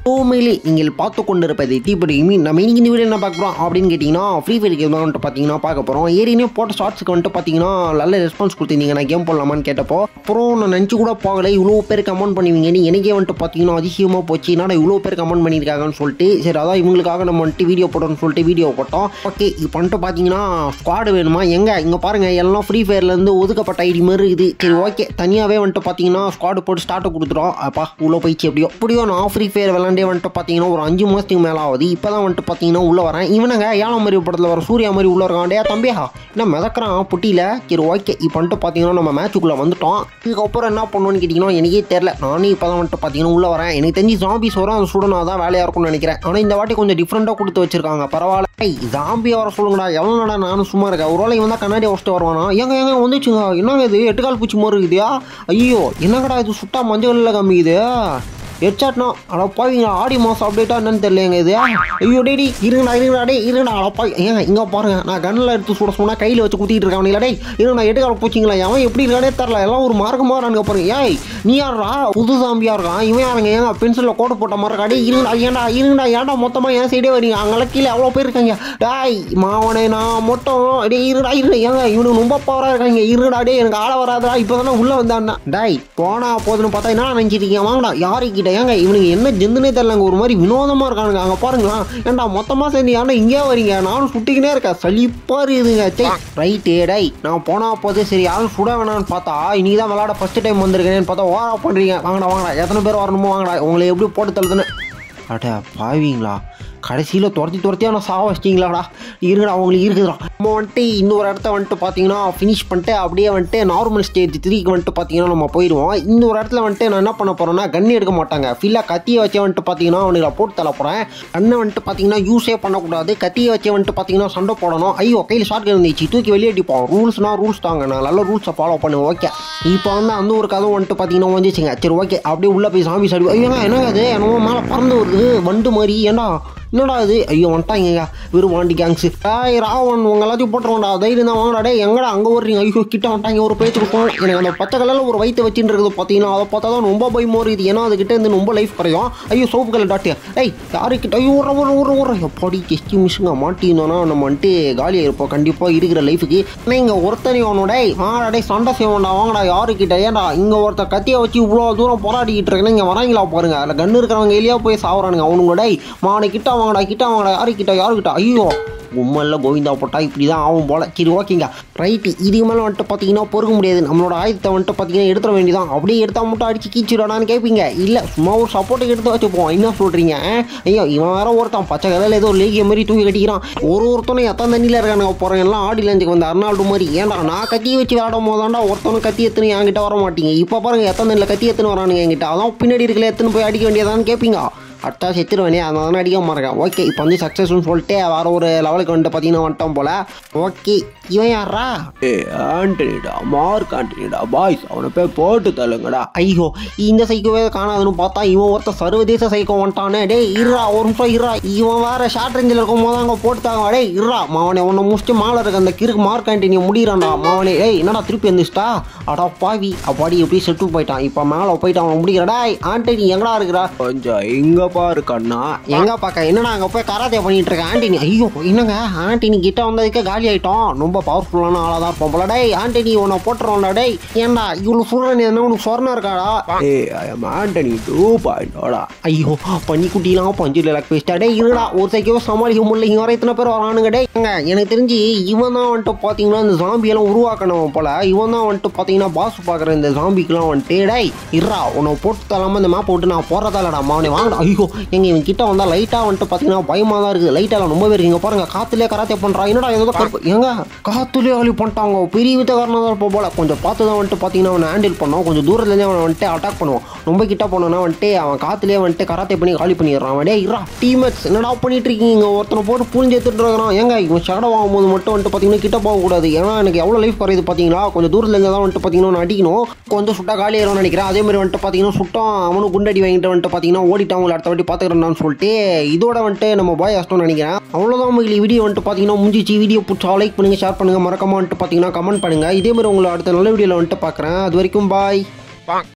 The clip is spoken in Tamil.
உண்மையிலே நீங்கள் பார்த்து கொண்டிருப்பது தீபடி மீன் நம்ம இன்னைக்கு இந்த வீடியோ என்ன பார்க்க போகிறோம் அப்படின்னு கேட்டிங்கன்னா ஃப்ரீ ஃபயர் கேம் தான் வந்துட்டு பார்த்தீங்கன்னா பார்க்க போகிறோம் ஏறினே போட்ட ஷார்ட்ஸ்க்கு வந்துட்டு பார்த்தீங்கன்னா நல்ல ரெஸ்பான்ஸ் கொடுத்துருந்தீங்க நான் கேம் போடலாமான்னு கேட்டப்போ அப்புறம் நான் நினச்சி கூட போகல இவ்வளோ பேர் கமெண்ட் பண்ணுவீங்கன்னு எனக்கே வந்துட்டு பார்த்தீங்கன்னா அதிசயமாக போச்சு என்னடா இவ்வளோ பேர் கமெண்ட் பண்ணியிருக்காங்கன்னு சொல்லிட்டு சரி அதான் இவங்களுக்காக நம்ம வந்துட்டு வீடியோ போடணும்னு சொல்லிட்டு வீடியோ போட்டோம் ஓகே இப்போ வந்துட்டு பார்த்தீங்கன்னா ஸ்குவாடு வேணுமா எங்க இங்கே பாருங்க எல்லாம் ஃப்ரீ ஃபயர்லேருந்து ஒதுக்கப்பட்ட ஐடி மாதிரி இருக்குது சரி ஓகே தனியாகவே வந்துட்டு பார்த்தீங்கன்னா ஸ்குவாடு போட்டு ஸ்டார்ட்டை கொடுத்துட்டோம் அப்பா உள்ள போயிடுச்சு எப்படியோ எப்படியோ நான் ஃப்ரீ ஃபயர் விளாண்டே வந்துட்டு பார்த்தீங்கன்னா ஒரு அஞ்சு மாதத்துக்கு மேலே ஆகுது இப்போ தான் வந்துட்டு பார்த்தீங்கன்னா உள்ளே வரேன் இவனுங்க ஏழாம் மாதிரி படத்தில் வர சூர்யா மாதிரி உள்ளே இருக்கான் டே தம்பியா என்ன மிதக்கிறான் புட்டியில் சரி ஓகே இப்போ வந்துட்டு பார்த்தீங்கன்னா நம்ம மேட்சுக்குள்ளே வந்துட்டோம் இதுக்கப்புறம் என்ன பண்ணுவோன்னு கேட்டிங்கன்னா எனக்கே தெரில நானும் இப்போ தான் வந்துட்டு பார்த்தீங்கன்னா உள்ளே வரேன் எனக்கு தெரிஞ்சு ஜாம்பிஸ் வரும் அந்த சுடனா தான் வேலையாக இருக்கும்னு நினைக்கிறேன் ஆனால் இந்த வாட்டி கொஞ்சம் டிஃப்ரெண்ட்டாக கொடுத்து வச்சிருக்காங்க பரவாயில்ல ஐய் ஜாம்பி வர சொல்லுங்கடா எவ்வளோ நேரம் நானும் சும்மா இருக்கேன் ஒரு வேளை இவன் தான் கண்ணாடி வச்சுட்டு வருவானா எங்க எங்க வந்துச்சுங்க என்னங்க இது எட்டு கால் பூச்சி மாதிரி இருக்குதுயா ஐயோ என்னங்கடா இது சுட்டா மஞ்சள் கல்லில் காமிக்குது ஹெட்ஷாட்னா அட பாவீங்க ஆடி மாதம் அப்டேட்டா என்னன்னு தெரியலங்க இது ஐயோ டேடி இருங்கடா இருங்கடா டே இருங்கடா அட பாய் ஏங்க இங்கே பாருங்க நான் கண்ணில் எடுத்து சுட சொன்னால் கையில் வச்சு குத்திட்டு இருக்கான் டேய் இருங்கடா எட்டு கால பூச்சிங்களா அவன் எப்படி இருக்கானே தெரில எல்லாம் ஒரு மார்க்கமாக இருக்கானுங்க பாருங்க ஏய் நீ யாரா புது சாம்பியா இருக்கான் இவன் யாருங்க ஏங்க பென்சிலில் கோடு போட்ட மாதிரி இருக்கா டேய் இருங்கடா ஏன்டா இருங்கடா ஏன்டா மொத்தமாக என் சைடே வரீங்க அங்கெல்லாம் கீழே எவ்வளோ பேர் இருக்காங்க டாய் மாவனே நான் மொத்தம் டேய் இருடா இருடா ஏங்க இவனுக்கு ரொம்ப பவராக இருக்காங்க இருடா டே எனக்கு ஆள வராதா இப்போ தானே உள்ளே வந்தான்னா டாய் போனா போதுன்னு பார்த்தா என்ன நினச்சிருக்கீங்க வாங்கடா யாருக்கிட்ட ஏங்க இவனுக்கு என்ன ஜெந்துனே தெரியலங்க ஒரு மாதிரி வினோதமாக இருக்கானுங்க அங்கே பாருங்களா ஏன்டா மொத்தமாக சேர்ந்து ஏன்டா இங்கே வரீங்க நானும் சுட்டிக்கினே இருக்கேன் சலிப்பாக இருக்குதுங்க சே ரைட்டு டேய் நான் போனா போதே சரி யாரும் சுட வேணாம்னு பார்த்தா இன்னைக்கு தான் விளாட ஃபஸ்ட்டு டைம் வந்திருக்கேன்னு பார்த்தா ஓரா பண்ணுறீங்க வாங்கடா வாங்கடா எத்தனை பேர் வரணுமோ வாங்கடா உங்களை எப்படி போட்டு தள்ளுதுன்னு அட பாவீங்களா கடைசியில் துரத்தி துரத்தியா நான் சாவ வச்சிட்டிங்களாடா இருங்கடா அவங்களுக்கு இருக்குதுடா நம்ம வந்துட்டு இன்னொரு இடத்த வந்துட்டு பார்த்தீங்கன்னா ஃபினிஷ் பண்ணிட்டு அப்படியே வந்துட்டு நார்மல் ஸ்டேஜ் த்ரீக்கு வந்துட்டு பார்த்தீங்கன்னா நம்ம போயிடுவோம் இன்னொரு இடத்துல வந்துட்டு நான் என்ன பண்ண போகிறேன்னா கன் எடுக்க மாட்டாங்க ஃபுல்லாக கத்தியை வச்சே வந்துட்டு பார்த்தீங்கன்னா அவனுக்கு போட்டு தள்ள போகிறேன் கண்ணை வந்துட்டு பார்த்தீங்கன்னா யூஸே பண்ணக்கூடாது கத்தியை வச்சே வந்துட்டு பார்த்தீங்கன்னா சண்டை போடணும் ஐயோ கையில் ஷார்ட் இருந்துச்சு தூக்கி வெளியே அடிப்போம் ரூல்ஸ்னா ரூல்ஸ் தாங்க நான் நல்ல ரூல்ஸை ஃபாலோ பண்ணுவேன் ஓகே இப்போ வந்து அந்த ஒரு கதவு வந்துட்டு பார்த்தீங்கன்னா வந்துச்சுங்க சரி ஓகே அப்படியே உள்ளே போய் சாமி சாடி ஐயோ என்னங்க அது என்னமோ மேலே பறந்து வருது வண்டு மாதிரி ஏன்டா என்னடா இது ஐயோ வந்துட்டாங்க வெறும் வாண்டி கேங்ஸ் ஆய் ராவன் உங்க எல்லாத்தையும் போட்டுருவோம்டா தைரியம் தான் வாங்கடா டேய் எங்கடா அங்கே ஓடுறீங்க ஐயோ கிட்ட வந்துட்டாங்க ஒரு பேச்சு இருக்கும் எனக்கு அந்த பச்சை கலரில் ஒரு வயிற்று வச்சுட்டு இருக்குது பார்த்தீங்கன்னா அதை பார்த்தா தான் ரொம்ப பயமாக இருக்குது ஏன்னா அதுக்கிட்ட இருந்து ரொம்ப லைஃப் குறையும் ஐயோ சோப்பு கலர் டாட்டு ஏய் யாருக்கிட்ட ஐயோ ஒரு ஒரு ஒரு ஒரு எப்படி கெஸ்டி மிஷுங்க மாட்டினோன்னா நம்ம வந்துட்டு காலியாக இருப்போம் கண்டிப்பாக இருக்கிற லைஃபுக்கு ஆனால் இங்கே ஒருத்தனி ஒன்று டேய் வாங்கடா டேய் சண்டை செய்வோம்டா வாங்கடா யாருக்கிட்ட ஏன்டா இங்கே ஒருத்தர் கத்தியை வச்சு இவ்வளோ தூரம் போராடிக்கிட்டு இருக்கேன் இங்கே வராங்களா பாருங்க அதில் கன்று இருக்கிறவங்க எலியா போய் சாவுறானுங்க அவனுங்க டேய் மானை கிட்ட வாங்கடா கிட்ட வாங்கடா யாருக்கிட்ட யாருக்கிட்ட ஐயோ உம்மல்ல கோவிந்தா போட்டா இப்படி தான் ஆகும் போல சரி ஓகேங்க ரைட்டு இதுக்கு மேலே வந்துட்டு பார்த்தீங்கன்னா பொறுக்க முடியாது நம்மளோட ஆயுதத்தை வந்துட்டு பார்த்தீங்கன்னா எடுத்துட வேண்டியதான் அப்படியே எடுத்தா மட்டும் அடிச்சு கீச்சிடானான்னு கேட்பீங்க இல்லை சும்மா ஒரு சப்போர்ட்டுக்கு எடுத்து வச்சுப்போம் என்ன சொல்கிறீங்க ஐயோ இவன் வேற ஒருத்தன் பச்சை கலரில் ஏதோ லேகிய மாதிரி தூக்கி கட்டிக்கிறான் ஒரு ஒருத்தனும் எத்தனை தண்ணியில் இருக்கானுங்க போகிறேன் எல்லாம் ஆடி லஞ்சுக்கு வந்து அர்னால்டு மாதிரி ஏன்டா நான் கத்தி வச்சு விளாடும் போதாண்டா ஒருத்தனும் கத்தி எத்துன்னு என்கிட்ட வர மாட்டீங்க இப்போ பாருங்க எத்தனை தண்ணியில் கத்தி எத்துன்னு வரானுங்க என்கிட்ட அதான் பின்னாடி இருக்கல எத்துன்னு போய் அடிக்க வேண்டியதான்னு கேட்பீங்க அட்டா செத்துருவேனே அதனால தான் அடிக்க மாட்டேன் ஓகே இப்போ வந்து சக்ஸஸ்னு சொல்லிட்டு வேற ஒரு லெவலுக்கு வந்துட்டு பார்த்தீங்கன்னா வந்துட்டோம் போல ஓகே இவன் யாரா ஏ ஆண்டனிடா மார்க் ஆண்டனிடா பாய்ஸ் அவனை போய் போட்டு தள்ளுங்கடா ஐயோ இந்த சைக்கோவே காணாதுன்னு பார்த்தா இவன் ஒருத்த சர்வதேச சைக்கோ வந்துட்டானே டேய் இருறா ஒரு நிமிஷம் இருறா இவன் வேற ஷார்ட் ரேஞ்சில் இருக்கும் போது அங்கே போட்டுட்டாங்க டேய் இருறா மாவனே உன்னை முடிச்சுட்டு மாலை இருக்க அந்த கிறுக்கு மார்க் ஆண்டினியை முடிகிறான்டா மாவனே ஏய் என்னடா திருப்பி வந்துச்சிட்டா அடா பாவி அப்பாடி எப்படி செட்டு போயிட்டான் இப்போ மேலே போயிட்டு அவன் முடிக்கிறடா ஆண்டனி எங்கடா இருக்கிறா கொஞ்சம் இங்க பாரு கண்ணா எங்க பார்க்க என்னடா அங்கே போய் கராத்தே பண்ணிட்டு இருக்க ஆண்டனி ஐயோ என்னங்க ஆண்டனி கிட்ட வந்ததுக்கே காலி ஆயிட்டோம் ரொம்ப பவர்ஃபுல்லான ஆளாக தான் இருப்போம் போல டேய் ஆண்டனி உன்னை போட்டுறோம்டா டேய் ஏன்டா இவ்வளோ சொல்கிறேன் என்ன உனக்கு சொரணம் இருக்காடா ஏ ஐ எம் ஆண்டனி டூ பாயிண்டோடா ஐயோ பன்னிக்குட்டிலாம் பஞ்சில் லக் பேஸ்டா டே இருடா ஒரு சைக்கோ சமாளிக்க முடியல இங்கே வர இத்தனை பேர் வரானுங்க டே ஏங்க, எனக்கு தெரிஞ்சு இவன் தான் வந்துட்டு பார்த்தீங்கன்னா இந்த ஜாம்பியெல்லாம் உருவாக்கணும் போல இவன் தான் வந்துட்டு பார்த்தீங்கன்னா பாஸ் பார்க்குற இந்த ஜாம்பிக்கெலாம் வந்துட்டு டேய் இருடா உன்னை போட்டு தராமல் இந்த மேப் விட்டு நான் போடுறதாலடா மாவனே வாங்கடா ஐயோ எங்க இவன் கிட்ட வந்தால் லைட்டாக வந்துட்டு பார்த்தீங்கன்னா பயமாக தான் இருக்குது லைட்டாக ரொம்ப பேர் இங்கே பாருங்க காற்றுலேயே கராத்தே பண்ணுறா என்னடா ஏதோ கருப்பு ஏங்க காற்றுலேயே அழி பண்ணிட்டாங்க பெரிய வித்தக்காரனாக தான் இருப்போம் போல கொஞ்சம் பார்த்து தான் வந்துட்டு பார்த்தீங்கன்னா அவனை ஹேண்டில் பண்ணோம் கொஞ்சம் தூரத்துலேருந்தே அவனை வந்துட்டு அட்டாக் பண்ணுவோம் ரொம்ப கிட்ட போனோன்னா வந்துட்டு அவன் காற்றுலேயே வந்துட்டு கராத்தே பண்ணி காலி பண்ணிடுறான் அவன் டே இரா டீமேட்ஸ் என்னடா பண்ணிட்டு இருக்கீங்க ஒருத்தனை போட்டு புரிஞ்சு எடுத்துட்டு இருக்கிறான் ஏங்க இவன் ஷடை வாங்கும்போது மட்டும் வந்துட்டு பார்த்தீங்கன்னா கிட்ட போகக்கூடாது ஏன்னா எனக்கு எவ்வளோ லைஃப் குறையுது பார்த்தீங்களா கொஞ்சம் தூரத்துலேருந்து தான் வந்துட்டு பார்த்தீங்கன்னா நான் அடிக்கணும் கொஞ்சம் சுட்டா காலி ஆயிரும்னு நினைக்கிறேன் அதே மாதிரி வந்துட்டு பார்த்தீங்கன்னா சுட்டம் அவனும் குண்டடி வாங்கிட்டு வந்துட்டு பார்த்தீங்கன்னா ஓடிட்டான் உங்களை அடுத்த வாட்டி பார்த்துக்கிறேன்னு சொல்லிட்டு இதோட வந்துட்டு நம்ம பாய் அஷ்டம் நினைக்கிறேன் அவ்வளோதான் உங்களுக்கு வீடியோ வந்துட்டு பார்த்தீங்கன்னா முடிஞ்சிச்சு வீடியோ பிடிச்சா லைக் பண்ணுங்க ஷேர் பண்ணுங்க மறக்காம வந்துட்டு பார்த்தீங்கன்னா கமெண்ட் பண்ணுங்க இதே மாதிரி உங்களை அடுத்த நல்ல வீடியோவில் வந்துட்டு பார்க்குறேன் அது வரைக்கும் பாய்